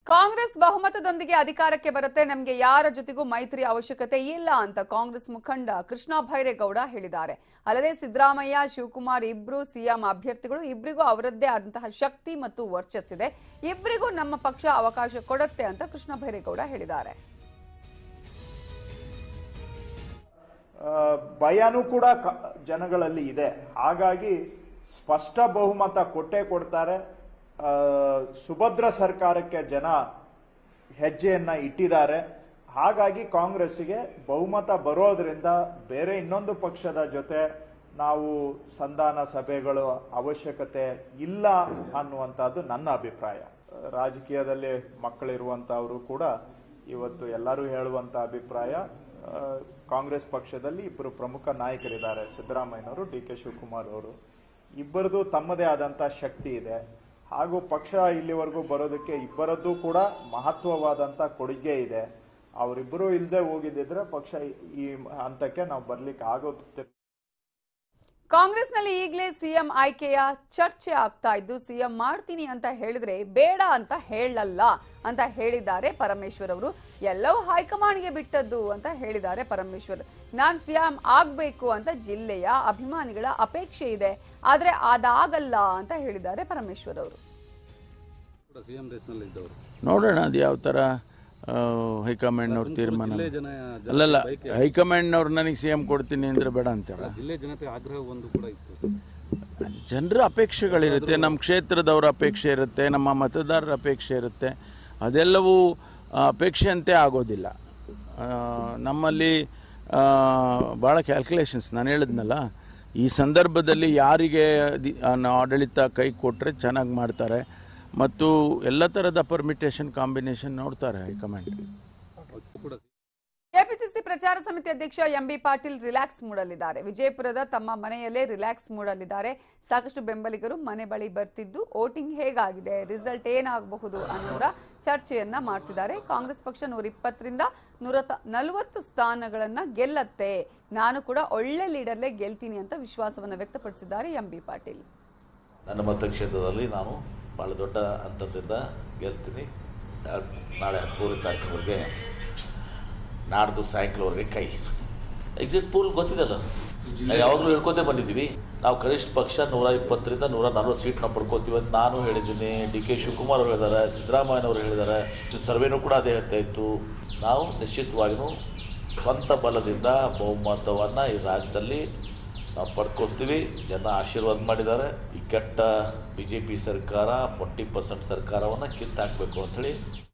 ಕಾಂಗ್ರೆಸ್ ಬಹುಮತದೊಂದಿಗೆ ಅಧಿಕಾರಕ್ಕೆ ಬರುತ್ತೆ ನಮಗೆ ಯಾರ ಜೊತೆಗೂ ಮೈತ್ರಿ ಅವಶ್ಯಕತೆ ಇಲ್ಲ ಅಂತ ಕಾಂಗ್ರೆಸ್ ಮುಖಂಡ ಕೃಷ್ಣ ಭೈರೇಗೌಡ ಹೇಳಿದ್ದಾರೆ ಅಲ್ಲದೆ ಸಿದ್ದರಾಮಯ್ಯ ಶಿವಕುಮಾರ್ ಇಬ್ರು ಸಿಎಂ ಅಭ್ಯರ್ಥಿಗಳು ಇಬ್ಬರಿಗೂ ಅವರದ್ದೇ ಆದಂತಹ ಶಕ್ತಿ ಮತ್ತು ವರ್ಚಸ್ಸಿದೆ ಇಬ್ಬರಿಗೂ ನಮ್ಮ ಪಕ್ಷ ಅವಕಾಶ ಕೊಡುತ್ತೆ ಅಂತ ಕೃಷ್ಣ ಭೈರೇಗೌಡ ಹೇಳಿದ್ದಾರೆ ಆ, ಭಯನೂ ಕೂಡ ಕ- ಜನಗಳಲ್ಲಿ ಇದೆ ಹಾಗಾಗಿ ಸ್ಪಷ್ಟ ಬಹುಮತ ಕೊಟ್ಟೇ ಕೊಡ್ತಾರೆ ಆ, ಸುಭದ್ರ ಸರ್ಕಾರಕ್ಕೆ ಜನ ಹೆಜ್ಜೆಯನ್ನ ಇಟ್ಟಿದ್ದಾರೆ ಹಾಗಾಗಿ ಕಾಂಗ್ರೆಸ್ಸಿಗೆ ಬಹುಮತ ಬರೋದ್ರಿಂದ ಬೇರೆ ಇನ್ನೊಂದು ಪಕ್ಷದ ಜೊತೆ ನಾವು ಸಂಧಾನ ಸಭೆಗಳು ಅವಶ್ಯಕತೆ ಇಲ್ಲ ಅನ್ನುವಂಥದ್ದು ನನ್ನ ಅಭಿಪ್ರಾಯ ರಾಜಕೀಯದಲ್ಲಿ ಮಕ್ಕಳಿರುವಂತಹವರು ಕೂಡ ಇವತ್ತು ಎಲ್ಲರೂ ಹೇಳುವಂತ ಅಭಿಪ್ರಾಯ ಆ, ಕಾಂಗ್ರೆಸ್ ಪಕ್ಷದಲ್ಲಿ ಇಬ್ಬರು ಪ್ರಮುಖ ನಾಯಕರಿದ್ದಾರೆ ಸಿದ್ದರಾಮಯ್ಯನವರು ಡಿ ಕೆ ಶಿವಕುಮಾರ್ ಅವರು ಇಬ್ಬರದು ತಮ್ಮದೇ ಆದಂತ ಶಕ್ತಿ ಇದೆ ಹಾಗೂ ಪಕ್ಷ ಇಲ್ಲಿವರೆಗೂ ಬರೋದಕ್ಕೆ ಇಬ್ಬರದ್ದು ಕೂಡ ಮಹತ್ವವಾದಂತ ಕೊಡುಗೆ ಇದೆ ಅವರಿಬ್ಬರು ಇಲ್ಲದೆ ಹೋಗಿದ್ದಿದ್ರೆ ಪಕ್ಷ ಈ ಹಂತಕ್ಕೆ ನಾವು ಬರ್ಲಿಕ್ಕೆ ಆಗೋದು ಕಾಂಗ್ರೆಸ್ನಲ್ಲಿ ಈಗಲೇ ಸಿಎಂ ಆಯ್ಕೆಯ ಚರ್ಚೆ ಆಗ್ತಾ ಇದ್ದು ಸಿಎಂ ಮಾಡ್ತೀನಿ ಅಂತ ಹೇಳಿದ್ರೆ ಬೇಡ ಅಂತ ಹೇಳಲ್ಲ ಅಂತ ಹೇಳಿದ್ದಾರೆ ಪರಮೇಶ್ವರ್ ಅವರು ಎಲ್ಲವೂ ಹೈಕಮಾಂಡ್ಗೆ ಬಿಟ್ಟದ್ದು ಅಂತ ಹೇಳಿದ್ದಾರೆ ಪರಮೇಶ್ವರ್ ನಾನ್ ಸಿಎಂ ಆಗ್ಬೇಕು ಅಂತ ಜಿಲ್ಲೆಯ ಅಭಿಮಾನಿಗಳ ಅಪೇಕ್ಷೆ ಇದೆ ಆದ್ರೆ ಅದಾಗಲ್ಲ ಅಂತ ಹೇಳಿದ್ದಾರೆ ಪರಮೇಶ್ವರ್ ಅವರು ಕೂಡ ಸಿಎಂ ರೇಸ್ನಲ್ಲಿ ಇದ್ದವರು ನೋಡೋಣ ಅದು ಯಾವ ಥರ ಹೈಕಮಾಂಡ್ನವ್ರ ತೀರ್ಮಾನ ಜಿಲ್ಲೆ ಜನ ಜನ- ಅಲ್ಲಲ್ಲ ಹೈಕಮಾಂಡ್ನವ್ರು ನನಗೆ ಸಿ ಎಂ ಕೊಡ್ತೀನಿ ಅಂದರೆ ಬೇಡ ಅಂತಾರ ಜಿಲ್ಲೆ ಜನತೆ ಆಗ್ರಹ ಒಂದು ಕೂಡ ಇತ್ತು ಸರ್ ಜನರ ಅಪೇಕ್ಷೆಗಳಿರುತ್ತೆ ನಮ್ಮ ಕ್ಷೇತ್ರದವರ ಅಪೇಕ್ಷೆ ಇರುತ್ತೆ ನಮ್ಮ ಮತದಾರರ ಅಪೇಕ್ಷೆ ಇರುತ್ತೆ ಅದೆಲ್ಲವೂ ಆ, ಅಪೇಕ್ಷೆಯಂತೆ ಆಗೋದಿಲ್ಲ ಆ, ನಮ್ಮಲ್ಲಿ ಭಾಳ ಕ್ಯಾಲ್ಕುಲೇಷನ್ಸ್ ನಾನು ಹೇಳಿದ್ನಲ್ಲ ಈ ಸಂದರ್ಭದಲ್ಲಿ ಯಾರಿಗೆ ಅಧಿ- ಆ, ನ- ಆಡಳಿತ ಕೈ ಕೊಟ್ಟರೆ ಚೆನ್ನಾಗಿ ಮಾಡ್ತಾರೆ ಮತ್ತು ಎಲ್ಲ ಥರದ ಪರ್ಮಿಟೇಷನ್ ಕಾಂಬಿನೇಷನ್ ನೋಡ್ತಾರೆ ಹೈಕಮಾಂಡ್ ಕೂಡ ಕೆಪಿಸಿಸಿ ಪ್ರಚಾರ ಸಮಿತಿ ಅಧ್ಯಕ್ಷ ಎಂಬಿ ಪಾಟೀಲ್ ರಿಲ್ಯಾಕ್ಸ್ ಮೂಡಲಿದ್ದಾರೆ ವಿಜಯಪುರದ ತಮ್ಮ ಮನೆಯಲ್ಲೇ ರಿಲ್ಯಾಕ್ಸ್ ಮೂಡಲಿದ್ದಾರೆ ಸಾಕಷ್ಟು ಬೆಂಬಲಿಗರು ಮನೆ ಬಳಿ ಬರ್ತಿದ್ದು ವೋಟಿಂಗ್ ಹೇಗಾಗಿದೆ ರಿಸಲ್ಟ್ ಏನಾಗಬಹುದು ಅನ್ನೋರ ಚರ್ಚೆಯನ್ನ ಮಾಡ್ತಿದ್ದಾರೆ ಕಾಂಗ್ರೆಸ್ ಪಕ್ಷ ನೂರ ಇಪ್ಪತ್ತರಿಂದ ನೂರ ನಲವತ್ತು ಸ್ಥಾನಗಳನ್ನ ಗೆಲ್ಲತ್ತೆ ನಾನು ಕೂಡ ಒಳ್ಳೆ ಲೀಡರ್ಲೇ ಗೆಲ್ತೀನಿ ಅಂತ ವಿಶ್ವಾಸವನ್ನ ವ್ಯಕ್ತಪಡಿಸಿದ್ದಾರೆ ಎಂಬಿ ಪಾಟೀಲ್ ನನ್ನ ಮತಕ್ಷೇತ್ರದಲ್ಲಿ ನಾನು ಭಾಳ ದೊಡ್ಡ ಹಂತದಿಂದ ಗೆಲ್ತೀನಿ ನಾಳೆ- ನಾಳೆ ಹದಿಮೂರನೇ ತಾರೀಕಿನವರೆಗೆ ನಾಡ್ದು ಸಾಯಂಕಾಲವರೆಗೆ ಕೈ ಎಕ್ಸಿಟ್ ಪೂಲ್ ಗೊತ್ತಿದಲ್ಲ ನಾವು ಯಾವಾಗಲೂ ಹೇಳ್ಕೊತೇ ಬಂದಿದ್ದೀವಿ ನಾವು ಕನಿಷ್ಠ ಪಕ್ಷ ನೂರ ಇಪ್ಪತ್ತರಿಂದ ನೂರ ನಲ್ವತ್ತು ಸೀಟ್ ನಾವು ಪಡ್ಕೋತೀವಿ ಅಂತ ನಾನು ಹೇಳಿದ್ದೀನಿ ಡಿ ಕೆ ಶಿವಕುಮಾರ್ ಅವರು ಹೇಳಿದ್ದಾರೆ ಸಿದ್ದರಾಮಯ್ಯನವರು ಹೇಳಿದ್ದಾರೆ ಸರ್ವೇನೂ ಕೂಡ ಅದೇ ಹೇಳ್ತಾ ಇತ್ತು ನಾವು ನಿಶ್ಚಿತವಾಗಿಯೂ ಸ್ವಂತ ಬಲದಿಂದ ಬಹುಮತವನ್ನು ಈ ರಾಜ್ಯದಲ್ಲಿ ನಾವು ಪಡ್ಕೊಳ್ತೀವಿ ಜನ ಆಶೀರ್ವಾದ ಮಾಡಿದ್ದಾರೆ ಈ ಕೆಟ್ಟ ಬಿ ಜೆ ಪಿ ಸರ್ಕಾರ ಫೋರ್ಟಿ ಪರ್ಸೆಂಟ್ ಸರ್ಕಾರವನ್ನು ಕಿತ್ತಾಕಬೇಕು ಅಂಥೇಳಿ